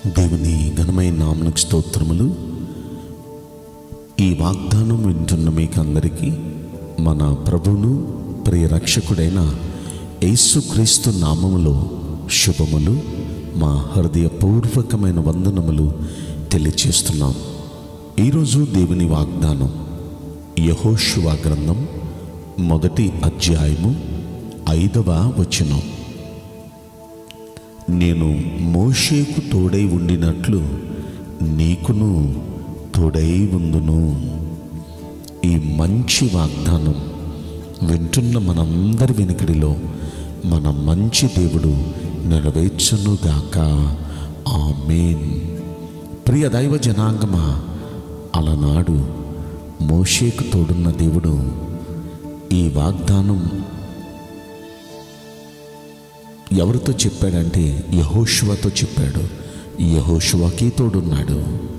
దేవుని ఘనమైన నామనకు స్తోత్రములు ఈ వాగ్దానం వింటున్న మీకందరికీ మన ప్రభువును ప్రియ రక్షకుడైన యేసుక్రీస్తు నామములో శుభములు మా హృదయపూర్వకమైన వందనములు తెలియచేస్తున్నాం ఈరోజు దేవుని వాగ్దానం యహోశువ గ్రంథం మొదటి అధ్యాయము ఐదవ వచనం నేను మోషేకు తోడై ఉండినట్లు నీకును తోడై ఉందును ఈ మంచి వాగ్దానం వింటున్న మనందరి వెనుకడిలో మన మంచి దేవుడు నెరవేర్చునుగాక ఆమేన్ ప్రియ దైవ జనాంగమా అలనాడు మోషేకు తోడున్న దేవుడు ఈ వాగ్దానం ఎవరితో చెప్పాడంటే యహోషువతో చెప్పాడు యహోషువకి తోడున్నాడు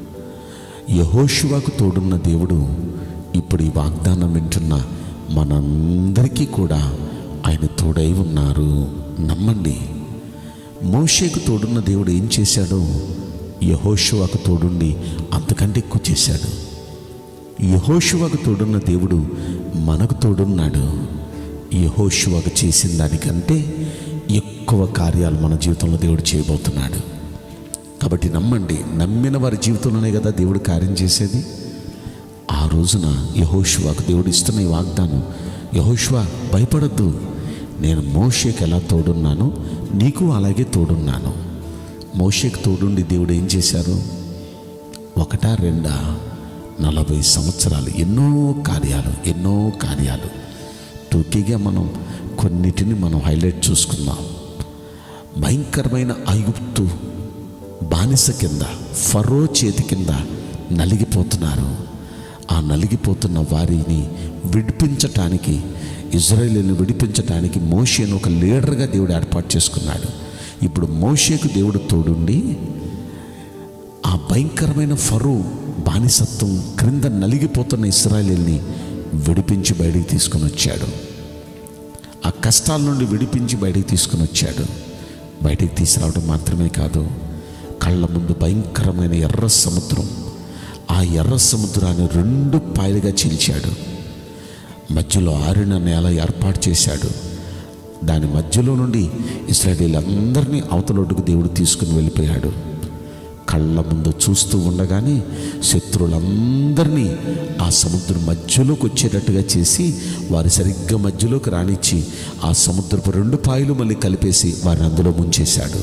యహోషువకు తోడున్న దేవుడు ఇప్పుడు ఈ వాగ్దానం వింటున్న మనందరికీ కూడా ఆయన తోడై ఉన్నారు నమ్మండి మోషేకు తోడున్న దేవుడు ఏం చేశాడో యహోషువకు తోడుండి అంతకంటే ఎక్కువ చేశాడు యహోషువకు తోడున్న దేవుడు మనకు తోడున్నాడు యహోషువకు చేసిన దానికంటే ఎక్కువ కార్యాలు మన జీవితంలో దేవుడు చేయబోతున్నాడు కాబట్టి నమ్మండి నమ్మిన వారి జీవితంలోనే కదా దేవుడు కార్యం చేసేది ఆ రోజున యహోషువాకు దేవుడు ఇస్తున్న ఈ వాగ్దానం యహోషువ భయపడద్దు నేను మోషేకి ఎలా తోడున్నానో నీకు అలాగే తోడున్నాను మోషేకి తోడుండి దేవుడు ఏం చేశారు ఒకటా రెండా నలభై సంవత్సరాలు ఎన్నో కార్యాలు ఎన్నో కార్యాలు టూకీగా మనం కొన్నిటిని మనం హైలైట్ చూసుకుందాం భయంకరమైన ఐగుప్తు బానిస కింద ఫరో చేతి కింద నలిగిపోతున్నారు ఆ నలిగిపోతున్న వారిని విడిపించటానికి ఇజ్రాయేలీని విడిపించటానికి మోషేను ఒక లీడర్గా దేవుడు ఏర్పాటు చేసుకున్నాడు ఇప్పుడు మోషేకు దేవుడు తోడుండి ఆ భయంకరమైన ఫరో బానిసత్వం క్రింద నలిగిపోతున్న ఇస్రాయలీల్ని విడిపించి బయటికి తీసుకొని వచ్చాడు ఆ కష్టాల నుండి విడిపించి బయటికి తీసుకొని వచ్చాడు బయటికి తీసుకురావడం మాత్రమే కాదు కళ్ళ ముందు భయంకరమైన ఎర్ర సముద్రం ఆ ఎర్ర సముద్రాన్ని రెండు పాయలుగా చీల్చాడు మధ్యలో ఆరిన నేల ఏర్పాటు చేశాడు దాని మధ్యలో నుండి ఇస్రాయేలీలందరినీ అవతలొడ్డుకు దేవుడు తీసుకుని వెళ్ళిపోయాడు కళ్ళ ముందు చూస్తూ ఉండగానే శత్రువులందరినీ ఆ సముద్రం మధ్యలోకి వచ్చేటట్టుగా చేసి వారి సరిగ్గా మధ్యలోకి రానిచ్చి ఆ సముద్రపు రెండు పాయలు మళ్ళీ కలిపేసి వారిని అందులో ముంచేశాడు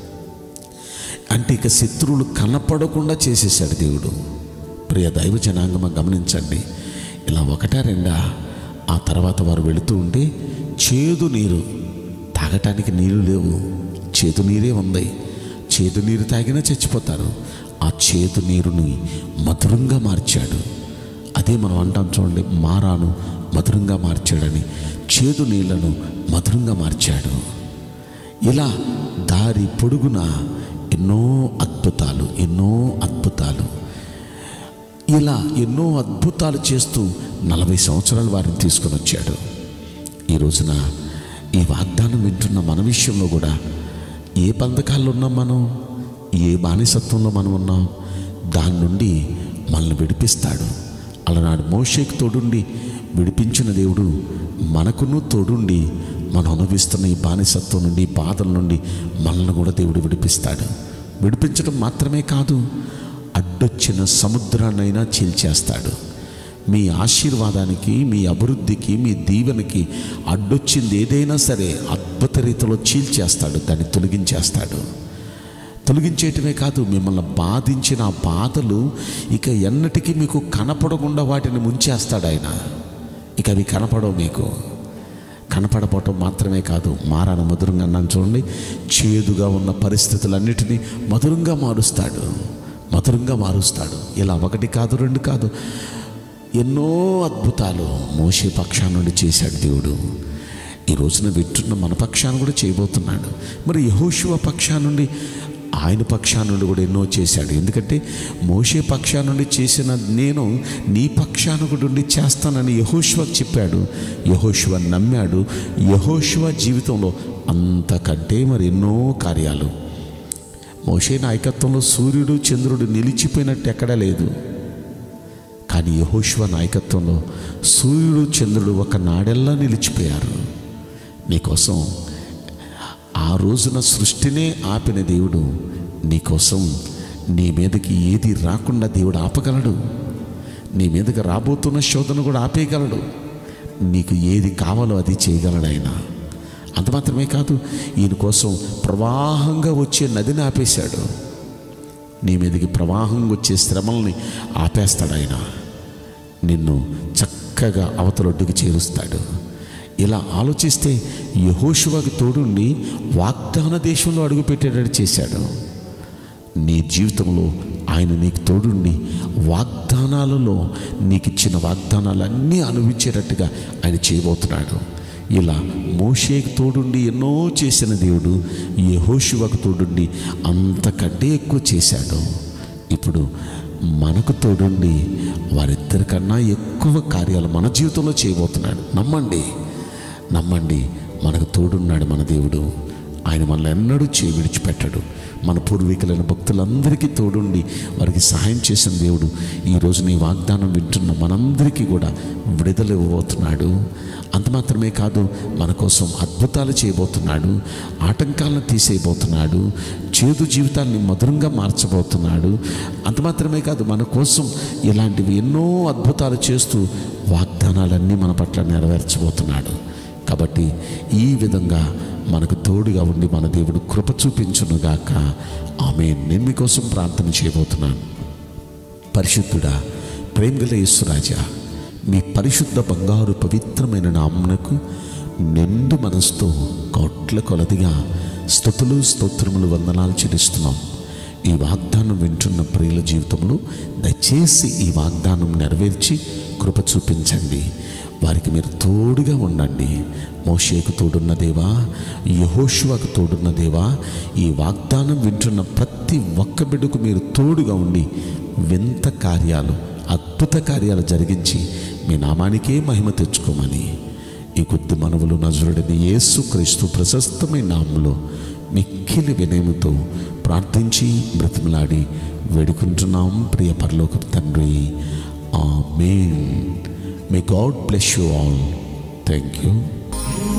అంటే ఇక శత్రువులు కనపడకుండా చేసేసాడు దేవుడు ప్రియ దైవ జనాంగమ గమనించండి ఇలా ఒకటా రెండా ఆ తర్వాత వారు వెళుతూ ఉంటే చేదు నీరు తాగటానికి నీరు లేవు చేదు నీరే ఉంది చేదు నీరు తాగినా చచ్చిపోతారు ఆ చేదు నీరుని మధురంగా మార్చాడు అదే మనం అంటాం చూడండి మారాను మధురంగా మార్చాడని చేదు నీళ్లను మధురంగా మార్చాడు ఇలా దారి పొడుగున ఎన్నో అద్భుతాలు ఎన్నో అద్భుతాలు ఇలా ఎన్నో అద్భుతాలు చేస్తూ నలభై సంవత్సరాలు వారిని తీసుకొని వచ్చాడు ఈ రోజున ఈ వాగ్దానం వింటున్న మన విషయంలో కూడా ఏ బంధకాల్లో ఉన్నాం మనం ఏ బానిసత్వంలో మనం ఉన్నాం దాని నుండి మనల్ని విడిపిస్తాడు అలనాడు మోషేకి తోడుండి విడిపించిన దేవుడు మనకును తోడుండి మనం అనుభవిస్తున్న ఈ బానిసత్వం నుండి ఈ బాధల నుండి మనల్ని కూడా దేవుడు విడిపిస్తాడు విడిపించడం మాత్రమే కాదు అడ్డొచ్చిన సముద్రాన్నైనా చీల్చేస్తాడు మీ ఆశీర్వాదానికి మీ అభివృద్ధికి మీ దీవెనకి అడ్డొచ్చింది ఏదైనా సరే అద్భుత రీతిలో చీల్చేస్తాడు దాన్ని తొలగించేస్తాడు తొలగించేయటమే కాదు మిమ్మల్ని బాధించిన ఆ బాధలు ఇక ఎన్నటికీ మీకు కనపడకుండా వాటిని ముంచేస్తాడు ఆయన ఇక అవి కనపడవు మీకు కనపడపోవటం మాత్రమే కాదు మారాన మధురంగా అన్నాను చూడండి చేదుగా ఉన్న పరిస్థితులన్నిటినీ మధురంగా మారుస్తాడు మధురంగా మారుస్తాడు ఇలా ఒకటి కాదు రెండు కాదు ఎన్నో అద్భుతాలు మోసే పక్షాన నుండి చేశాడు దేవుడు ఈ రోజున వింటున్న మన పక్షాన్ని కూడా చేయబోతున్నాడు మరి యహోశివ పక్షా నుండి ఆయన పక్షా నుండి కూడా ఎన్నో చేశాడు ఎందుకంటే మోషే పక్షా నుండి చేసిన నేను నీ పక్షాన కూడా ఉండి చేస్తానని యహోశివకు చెప్పాడు యహోశివ నమ్మాడు యహోశివ జీవితంలో అంతకంటే మరి ఎన్నో కార్యాలు మోషే నాయకత్వంలో సూర్యుడు చంద్రుడు నిలిచిపోయినట్టు ఎక్కడా లేదు కానీ యహోశివ నాయకత్వంలో సూర్యుడు చంద్రుడు ఒక నాడెల్లా నిలిచిపోయారు నీకోసం ఆ రోజున సృష్టినే ఆపిన దేవుడు నీకోసం నీ మీదకి ఏది రాకుండా దేవుడు ఆపగలడు నీ మీదకి రాబోతున్న శోధన కూడా ఆపేయగలడు నీకు ఏది కావాలో అది చేయగలడు ఆయన అంత మాత్రమే కాదు ఈయన కోసం ప్రవాహంగా వచ్చే నదిని ఆపేశాడు నీ మీదకి ప్రవాహంగా వచ్చే శ్రమల్ని ఆపేస్తాడు ఆయన నిన్ను చక్కగా అవతలొడ్డుకి చేరుస్తాడు ఇలా ఆలోచిస్తే యహోశువకు తోడుండి వాగ్దాన దేశంలో అడుగుపెట్టేటట్టు చేశాడు నీ జీవితంలో ఆయన నీకు తోడుండి వాగ్దానాలలో నీకు ఇచ్చిన వాగ్దానాలన్నీ అనుభవించేటట్టుగా ఆయన చేయబోతున్నాడు ఇలా మోషేకి తోడుండి ఎన్నో చేసిన దేవుడు యహోశువకు తోడుండి అంతకంటే ఎక్కువ చేశాడు ఇప్పుడు మనకు తోడుండి వారిద్దరికన్నా ఎక్కువ కార్యాలు మన జీవితంలో చేయబోతున్నాడు నమ్మండి నమ్మండి మనకు తోడున్నాడు మన దేవుడు ఆయన మనల్ని ఎన్నడూ చేయి విడిచిపెట్టాడు మన పూర్వీకులైన భక్తులందరికీ తోడుండి వారికి సహాయం చేసిన దేవుడు ఈరోజు నీ వాగ్దానం వింటున్న మనందరికీ కూడా విడుదల ఇవ్వబోతున్నాడు అంత మాత్రమే కాదు మన కోసం అద్భుతాలు చేయబోతున్నాడు ఆటంకాలను తీసేయబోతున్నాడు చేదు జీవితాన్ని మధురంగా మార్చబోతున్నాడు అంత మాత్రమే కాదు మన కోసం ఇలాంటివి ఎన్నో అద్భుతాలు చేస్తూ వాగ్దానాలన్నీ మన పట్ల నెరవేర్చబోతున్నాడు కాబట్టి ఈ విధంగా మనకు తోడుగా ఉండి మన దేవుడు కృప చూపించునుగాక ఆమె నేను మీకోసం ప్రార్థన చేయబోతున్నాను పరిశుద్ధుడా ప్రేమగల యేసురాజా మీ పరిశుద్ధ బంగారు పవిత్రమైన నామునకు నిండు మనసుతో కోట్ల కొలదిగా స్థుతులు స్తోత్రములు వందనాలు చెల్లిస్తున్నాం ఈ వాగ్దానం వింటున్న ప్రియుల జీవితంలో దయచేసి ఈ వాగ్దానం నెరవేర్చి కృప చూపించండి వారికి మీరు తోడుగా ఉండండి మోషేకు తోడున్న దేవా యహోషువకు తోడున్న దేవా ఈ వాగ్దానం వింటున్న ప్రతి ఒక్క బిడ్డకు మీరు తోడుగా ఉండి వింత కార్యాలు అద్భుత కార్యాలు జరిగించి మీ నామానికే మహిమ తెచ్చుకోమని ఈ కొద్ది మనవులు నజరుడిని యేసు క్రీస్తు ప్రశస్తమైన నామంలో మిక్కిలి వినయముతో ప్రార్థించి బ్రతిమలాడి వేడుకుంటున్నాం ప్రియ పరలోక తండ్రి ఆ May God bless you all. Thank you.